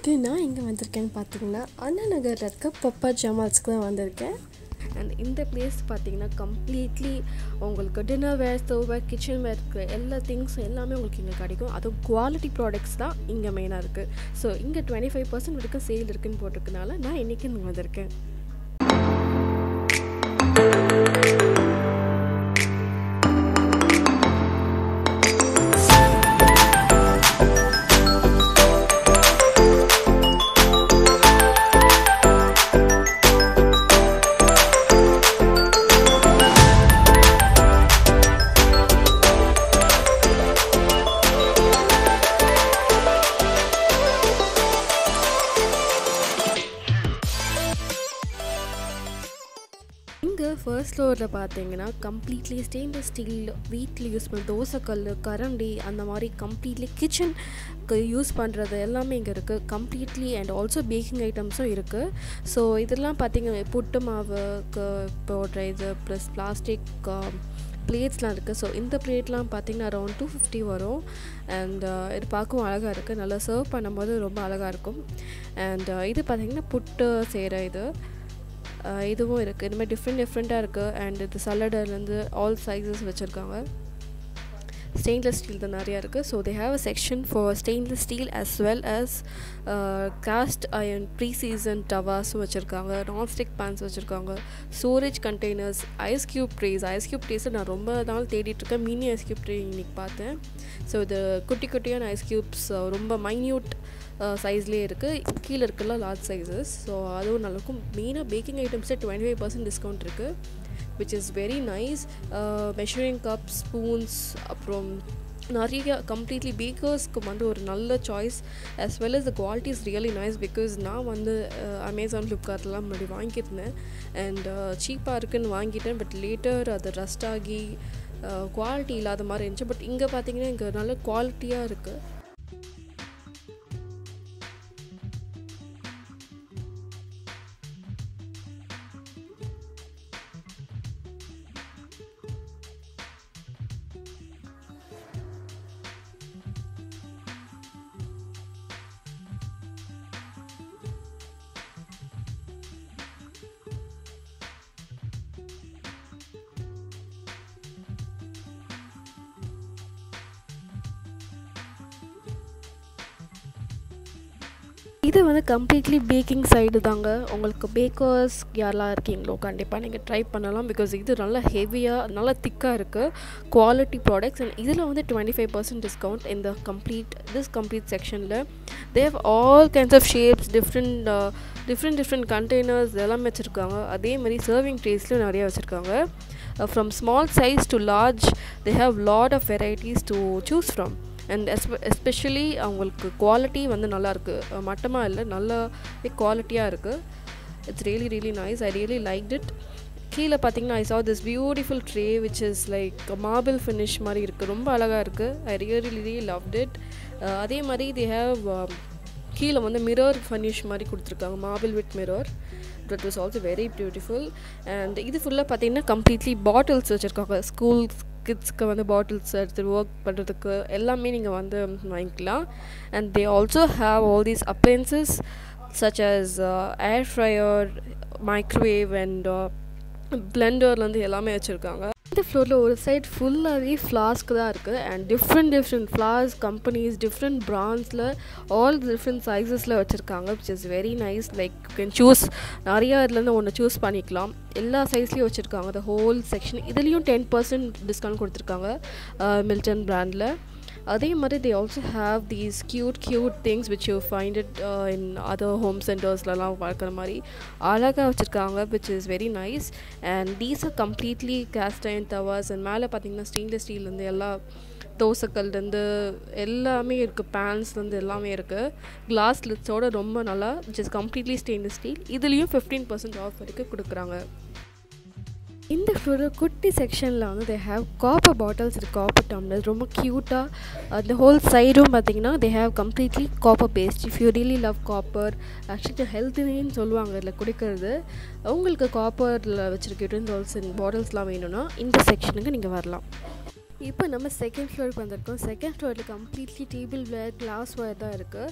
இன்றைக்கி நான் எங்கே வந்திருக்கேன்னு பார்த்தீங்கன்னா அண்ணா நகரில் இருக்க பப்பா ஜமால்ஸ்க்கு தான் வந்திருக்கேன் அண்ட் இந்த பிளேஸ் பார்த்தீங்கன்னா கம்ப்ளீட்லி உங்களுக்கு dinnerware stoveware kitchenware இருக்கிற எல்லா திங்ஸும் எல்லாமே உங்களுக்கு இங்கே கிடைக்கும் அதுவும் குவாலிட்டி ப்ராடக்ட்ஸ் தான் இங்கே மெயினாக இருக்குது ஸோ இங்கே டுவெண்ட்டி ஃபைவ் பர்சன்ட் வரைக்கும் சேல் இருக்குன்னு போட்டிருக்கனால நான் இன்றைக்கி இங்கே வந்திருக்கேன் இங்கே ஃபர்ஸ்ட் ஃப்ளோரில் பார்த்தீங்கன்னா கம்ப்ளீட்லி ஸ்டெயின்லெஸ் ஸ்டீல் வீட்டில் யூஸ் பண்ண தோசைக்கல் கரண்டி அந்த மாதிரி கம்ப்ளீட்லி கிச்சனுக்கு யூஸ் பண்ணுறது எல்லாமே இங்கே இருக்குது கம்ப்ளீட்லி அண்ட் ஆல்சோ பேக்கிங் ஐட்டம்ஸும் இருக்குது ஸோ இதெல்லாம் பார்த்தீங்கன்னா புட்டு மாவுக்கு போடுற இது ப்ளஸ் பிளாஸ்டிக் பிளேட்ஸ்லாம் இருக்குது ஸோ இந்த பிளேட்லாம் பார்த்தீங்கன்னா அரௌண்ட் டூ ஃபிஃப்டி வரும் அண்ட் இது பார்க்கவும் அழகாக இருக்குது நல்லா சர்வ் பண்ணும்போது ரொம்ப அழகாக இருக்கும் அண்ட் இது பார்த்திங்கன்னா புட்டு செய்கிற இது அஹ் இதுவும் இருக்குது இந்த மாதிரி டிஃப்ரெண்ட் டிஃப்ரெண்ட்டாக இருக்குது அண்ட் இது சல்லடர்லேருந்து ஆல் சைஸஸ் வச்சுருக்காங்க ஸ்டெயின்லெஸ் ஸ்டீல் தான் நிறையா இருக்குது so they have a section for stainless steel as well as cast iron pre season டவாஸும் வச்சுருக்காங்க நான்ஸ்டிக் பேன்ஸ் வச்சுருக்காங்க storage containers ice cube trays ice cube ட்ரேஸை நான் ரொம்ப நாள் தேடிட்டுருக்கேன் மினி ஐஸ் க்யூப் ட்ரே இன்னைக்கு பார்த்தேன் ஸோ இது குட்டி குட்டியான ஐஸ் க்யூப்ஸ் ரொம்ப மைன்யூட் சைஸ்லேயே இருக்குது கீழே இருக்குல்ல லார்ஜ் சைஸஸ் ஸோ அதுவும் நல்லாயிருக்கும் மெயினாக packing ஐட்டம்ஸில் twenty five percent discount இருக்குது which is very nice measuring cup spoons அப்புறம் நிறைய கம்ப்ளீட்லி பேக்கர்ஸ்க்கு வந்து ஒரு நல்ல choice as well as the quality is really nice because நான் வந்து அமேசான் ஃப்ளிப்கார்ட்லாம் முன்னாடி வாங்கியிருந்தேன் அண்ட் சீப்பாக இருக்குன்னு வாங்கிட்டேன் பட் லேட்டர் அது ரஸ்ட் ஆகி குவாலிட்டி இல்லாத மாதிரி இருந்துச்சு பட் இங்கே பார்த்தீங்கன்னா இங்கே நல்ல குவாலிட்டியாக இருக்குது இது வந்து கம்ப்ளீட்லி பேக்கிங் சைடு தாங்க உங்களுக்கு பேக்கர்ஸ் யாரெல்லாம் இருக்கீங்களோ கண்டிப்பாக நீங்கள் ட்ரை பண்ணலாம் பிகாஸ் இது நல்லா ஹெவியாக நல்லா திக்காக இருக்குது குவாலிட்டி ப்ராடக்ட்ஸ் அண்ட் இதில் வந்து டுவெண்ட்டி ஃபைவ் பர்சன்ட் டிஸ்கவுண்ட் இந்த கம்ப்ளீட் திஸ் கம்ப்ளீட் செக்ஷனில் they've all kinds of shapes different different different containers எல்லாமே வச்சுருக்காங்க அதே மாதிரி சர்விங் ட்ரேஸ்லையும் நிறையா வச்சுருக்காங்க from small size to large they have lot of varieties to choose from and எஸ்பெ எஸ்பெஷலி அவங்களுக்கு குவாலிட்டி வந்து நல்லாயிருக்கு மட்டமாக இல்லை நல்ல குவாலிட்டியாக இருக்குது it's really really nice I really like it கீழே பார்த்தீங்கன்னா I saw this beautiful tray which is like marble finish மாதிரி இருக்குது ரொம்ப அழகாக இருக்குது I really really loved it அதே மாதிரி தி ஹேவ் கீழே வந்து மிரர் ஃபினிஷ் மாதிரி கொடுத்துருக்காங்க marble with mirror that was also very beautiful and இது ஃபுல்லாக பார்த்தீங்கன்னா கம்ப்ளீட்லி பாட்டில்ஸ் வச்சுருக்காங்க ஸ்கூல் கிட்ஸ்க்கு வந்து பாட்டில்ஸ் எடுத்து ஒர்க் பண்ணுறதுக்கு எல்லாமே நீங்கள் வந்து வாங்கிக்கலாம் and they also have all these appliances such as air fryer microwave and பிளெண்டர்லேருந்து எல்லாமே வச்சுருக்காங்க இந்த ஃப்ளோரில் ஒரு சைட் ஃபுல்லாகவே ஃப்ளாஸ்க்கு தான் இருக்குது and different different floors companies different பிராண்ட்ஸில் ஆல் டிஃப்ரெண்ட் சைஸஸில் வச்சுருக்காங்க which is very nice like can choose நிறையா இதுலேருந்து ஒன்று சூஸ் பண்ணிக்கலாம் எல்லா சைஸ்லேயும் வச்சுருக்காங்க த ஹோல் செக்ஷன் இதுலேயும் டென் பர்சன்ட் டிஸ்கவுண்ட் கொடுத்துருக்காங்க மில்டன் பிராண்டில் அதே மாதிரி they also have these cute cute things which you find it in other home சென்டர்ஸ்லலாம் பார்க்குற மாதிரி அழகாக வச்சுருக்காங்க which is very nice and these are completely cast iron tawas and மேலே பார்த்தீங்கன்னா ஸ்டெயின்லெஸ் ஸ்டீல்லேருந்து எல்லா தோசைக்கல்லேருந்து எல்லாமே இருக்குது பேன்ஸ்லேருந்து எல்லாமே இருக்குது கிளாஸ் லிட்ஸோட ரொம்ப நல்லா which is completely stainless steel இதுலேயும் ஃபிஃப்டீன் பர்சன்ட் ஆஃப் வரைக்கும் கொடுக்குறாங்க இந்த ஃப்ளோரில் குட்டி செக்ஷனில் வந்து தே ஹேவ் காப்பர் பாட்டில்ஸ் இருக்குது காப்பர் டம்ளர்ஸ் ரொம்ப க்யூட்டாக அந்த ஹோல் சைடும் பார்த்தீங்கன்னா they have completely copper based if you really love copper actually ஹெல்த்தின்னு சொல்லுவாங்க இதில் குடிக்கிறது உங்களுக்கு காப்பரில் வச்சுருக்க யூட்டன்சில்ஸ் அண்ட் பாட்டில்ஸ்லாம் வேணும்னா இந்த செக்ஷனுக்கு நீங்கள் வரலாம் இப்போ நம்ம செகண்ட் ஃப்ளோருக்கு வந்திருக்கோம் செகண்ட் ஃப்ளோரில் completely tableware glassware தான் இருக்குது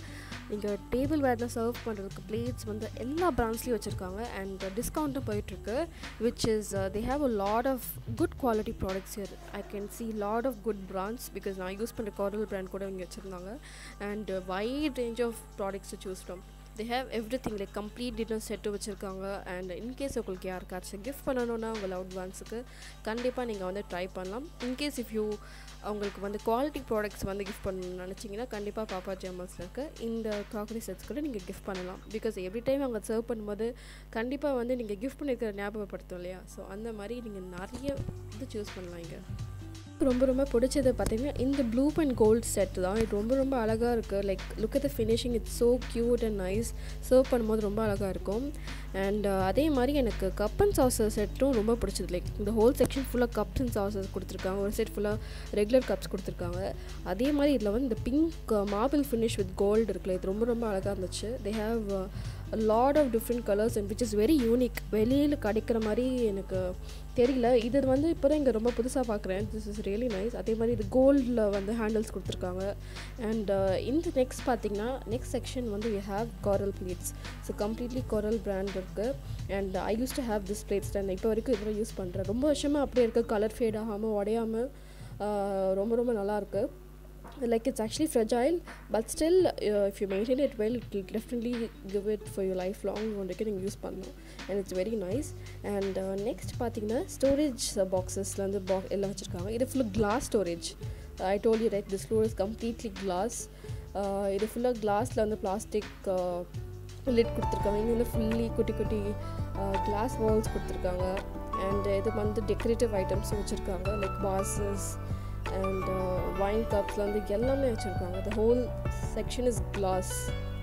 நீங்கள் டேபிள் வேரில் சர்வ் பண்ணுறதுக்கு பிளேட்ஸ் வந்து எல்லா பிராண்ட்ஸ்லேயும் வச்சுருக்காங்க அண்ட் டிஸ்கவுண்ட்டும் போயிட்டுருக்கு which is they have a lot of good quality products here I can see lot of good brands because நான் யூஸ் பண்ணுற காரல் பிராண்ட் கூட இங்கே வச்சுருந்தாங்க and wide range of products choose from they have everything like complete dinner set வச்சுருக்காங்க and in case உங்களுக்கு யாருக்காச்சும் gift பண்ணணுன்னா உங்கள் லவ் ஒன்ஸுக்கு கண்டிப்பாக நீங்கள் வந்து ட்ரை பண்ணலாம் இன்கேஸ் இஃப் யூ அவங்களுக்கு வந்து குவாலிட்டி ப்ராடக்ட்ஸ் வந்து கிஃப்ட் பண்ணணும்னு நினச்சிங்கன்னா கண்டிப்பாக பாப்பா ஜாமல்ஸில் இருக்க இந்த க்ராக்கரி செட்ஸ் கூட நீங்கள் கிஃப்ட் பண்ணலாம் பிகாஸ் எவ்ரி டைம் அவங்க சர்வ் பண்ணும்போது கண்டிப்பாக வந்து நீங்கள் கிஃப்ட் பண்ணியிருக்கிற ஞாபகப்படுத்தும் இல்லையா ஸோ அந்த மாதிரி நீங்கள் நிறைய இது சூஸ் பண்ணலாம் இங்கே ரொம்ப ரொம்ப பிடிச்சது பார்த்தீங்கன்னா இந்த ப்ளூ அண்ட் கோல்ட் செட் தான் இது ரொம்ப ரொம்ப அழகாக இருக்குது like look at the finishing it's so cute and nice serve பண்ணும்போது ரொம்ப அழகாக இருக்கும் அண்ட் அதே மாதிரி எனக்கு கப் அண்ட் சாசர் செட்டும் ரொம்ப பிடிச்சது லைக் இந்த ஹோல் செக்ஷன் ஃபுல்லாக கப்ஸ் அண்ட் சாசர்ஸ் கொடுத்துருக்காங்க ஒரு செட் ஃபுல்லாக ரெகுலர் கப்ஸ் கொடுத்துருக்காங்க அதே மாதிரி இதில் வந்து இந்த pink marble finish with gold இருக்குல்ல இது ரொம்ப ரொம்ப அழகாக இருந்துச்சு they have lot of different colours and which is very unique வெளியில் கிடைக்கிற மாதிரி எனக்கு தெரியல இது வந்து இப்போ தான் இங்கே ரொம்ப புதுசாக பார்க்குறேன் திஸ் இஸ் ரியலி நைஸ் அதே மாதிரி இது கோல்டில் வந்து ஹேண்டில்ஸ் கொடுத்துருக்காங்க அண்ட் இந்த நெக்ஸ்ட் பார்த்தீங்கன்னா நெக்ஸ்ட் செக்ஷன் வந்து we have Corelle plates so completely Corelle brand இருக்குது and I use to have this plates நான் இப்போ வரைக்கும் இதில் யூஸ் பண்ணுறேன் ரொம்ப வருஷமாக அப்படியே இருக்குது கலர் ஃபேட் ஆகாமல் உடையாமல் ரொம்ப ரொம்ப நல்லாயிருக்கு like it's actually fragile but still uh, if you maintain it well it will definitely give it for your lifelong ஒன்றைக்கு நீங்கள் யூஸ் பண்ணலாம் and it's very nice and uh, next பார்த்தீங்கன்னா ஸ்டோரேஜ் பாக்ஸஸ்லேருந்து bag எல்லாம் வச்சுருக்காங்க இது ஃபுல்லாக glass storage I told you right this floor is completely glass இது ஃபுல்லாக கிளாஸில் வந்து பிளாஸ்டிக் லிட் கொடுத்துருக்காங்க இங்கே வந்து ஃபுல்லி குட்டி குட்டி கிளாஸ் வால்ஸ் கொடுத்துருக்காங்க அண்ட் இது வந்து டெக்கரேட்டிவ் ஐட்டம்ஸும் வச்சுருக்காங்க லைக் வாசஸ் அண்ட் வைன் கப்ஸில் வந்து எல்லாமே வச்சுருக்காங்க the whole section is glass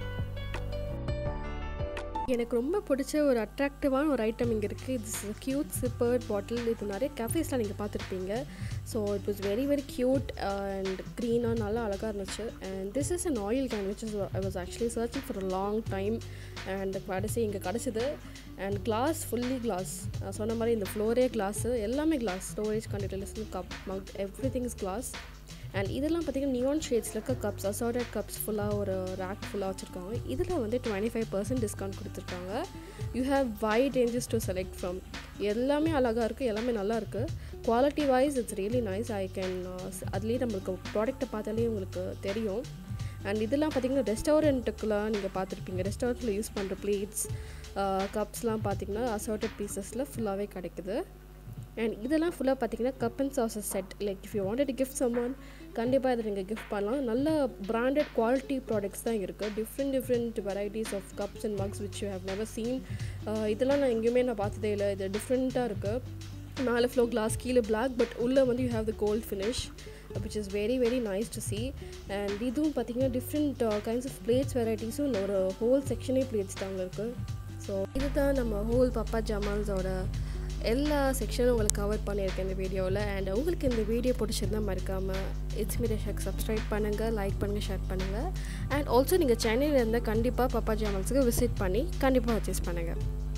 எனக்கு ரொம்ப பிடிச்ச ஒரு அட்ராக்டிவான ஒரு ஐட்டம் இங்கே இருக்குது இது க்யூட் சிப்பர் பாட்டில் இது நிறைய கேஃபேஸ்லாம் நீங்கள் பார்த்துருப்பீங்க so it was very very cute and க்ரீனாக நல்லா அழகாக இருந்துச்சு and this is an oil can which is I was actually searching for a long time and கடைசி இங்கே கிடச்சிது அண்ட் கிளாஸ் ஃபுல்லி கிளாஸ் நான் சொன்ன மாதிரி இந்த ஃப்ளோரே கிளாஸு எல்லாமே glass storage containers cup mug everything is glass and இதெல்லாம் பார்த்திங்கன்னா நியான் ஷேட்ஸில் இருக்க கப்ஸ் அசார்டட் கப்ஸ் ஃபுல்லாக ஒரு ரேக் ஃபுல்லாக வச்சுருக்காங்க இதில் வந்து டுவெண்ட்டி ஃபைவ் பர்சன்ட் டிஸ்கவுண்ட் கொடுத்துருக்காங்க you have wide ranges to select from எல்லாமே அழகாக இருக்குது எல்லாமே நல்லா இருக்குது quality wise it's really nice I can அதுலேயே நம்மளுக்கு ப்ராடக்ட்டை பார்த்தாலே உங்களுக்கு தெரியும் அண்ட் இதெல்லாம் பார்த்திங்கன்னா ரெஸ்டாரண்ட்டுக்குலாம் நீங்கள் பார்த்துருப்பீங்க ரெஸ்டாரண்ட்டில் யூஸ் பண்ணுற பிளேட்ஸ் கப்ஸ்லாம் பார்த்திங்கன்னா அசார்டட் பீசஸில் ஃபுல்லாகவே கிடைக்குது அண்ட் இதெல்லாம் ஃபுல்லாக பார்த்தீங்கன்னா கப் அண்ட் சாசஸ் set like if you wanted gift someone கண்டிப்பாக இதை நீங்கள் கிஃப்ட் பண்ணலாம் நல்ல பிராண்டட் குவாலிட்டி ப்ராடக்ட்ஸ் தான் இருக்குது different different varieties of cups and mugs which you have never seen இதெல்லாம் நான் எங்கேயுமே நான் பார்த்ததே இல்லை இது டிஃப்ரெண்ட்டாக இருக்குது மேலே ஃப்ளோ கிளாஸ் கீழே பிளாக் பட் உள்ளே வந்து you have the gold finish which is very very nice to see and இதுவும் பார்த்தீங்கன்னா டிஃப்ரெண்ட் கைண்ட்ஸ் ஆஃப் பிளேட்ஸ் வெரைட்டிஸும் ஒரு ஹோல் செக்ஷனே பிளேட்ஸ் தாங்க இருக்குது ஸோ இதுதான் நம்ம ஹோல் பப்பா ஜமால்ஸோட எல்லா செக்ஷனும் உங்களுக்கு கவர் பண்ணியிருக்கேன் இந்த வீடியோவில் அண்ட் உங்களுக்கு இந்த வீடியோ பிடிச்சிருந்தால் மறக்காமல் இட்ஸ் மீ ஷேக் சப்ஸ்கிரைப் பண்ணுங்கள் லைக் பண்ணுங்கள் ஷேர் பண்ணுங்கள் அண்ட் ஆல்சோ நீங்கள் சென்னையில் இருந்தால் கண்டிப்பாக பப்பா ஜாமல்ஸுக்கு விசிட் பண்ணி கண்டிப்பாக பர்ச்சேஸ் பண்ணுங்கள்